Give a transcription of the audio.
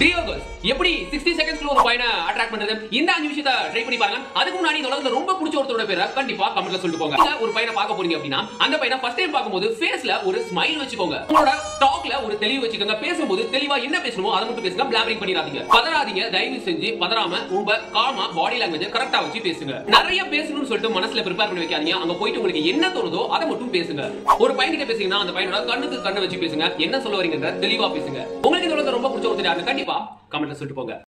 deo girls எப்படி 60 செகண்ட்ஸ்ல ஒரு பையனை அட்ராக்ட் பண்றது இந்த அஞ்சு விஷயத்தை ட்ரை பண்ணி பாருங்க அதுக்கு முன்னாடி இந்த உலகத்துல ரொம்ப பிடிச்ச ஒருத்தரோட பேரை கண்டிப்பா கமெண்ட்ல சொல்லிட்டு போங்க நீங்க ஒரு பையனை பார்க்க போறீங்க அப்படின்னா அந்த பையனை ஃபர்ஸ்ட் டைம் பார்க்கும்போது ஃபேஸ்ல ஒரு ஸ்மைல் வச்சுக்கோங்க உங்களோட டாக்ல ஒரு தெளிவு வச்சுக்கோங்க பேசும்போது தெளிவா என்ன பேசணுமோ அதை மட்டும் பேசுங்க பிளாபரிங் பண்ணிடாதீங்க பதறாதீங்க தயவு செஞ்சு பதறாம ரொம்ப காமா பாடி லாங்குவேஜ் கரெக்டா வச்சு பேசுங்க நிறைய பேசணும்னு சொல்லிட்டு மனசுல ப்ரிப்பேர் பண்ணி வைக்காதீங்க அங்க போயிட்டு உங்களுக்கு என்ன தோணுதோ அதை மட்டும் பேசுங்க ஒரு பையன்கிட்ட பேசுங்கன்னா அந்த பையனோட கண்ணுக்கு கண்ணு வச்சு பேசுங்க என்ன சொல்ல வரீங்கன்ற தெளிவா பேசுங்க உங்களுக்கு இந்த உலகத்துல ரொம்ப பிடிச்ச ஒருத்தர் யாருன்னு கண்டிப்பா கமெண்ட்ல சொல்லிட்டு போங்க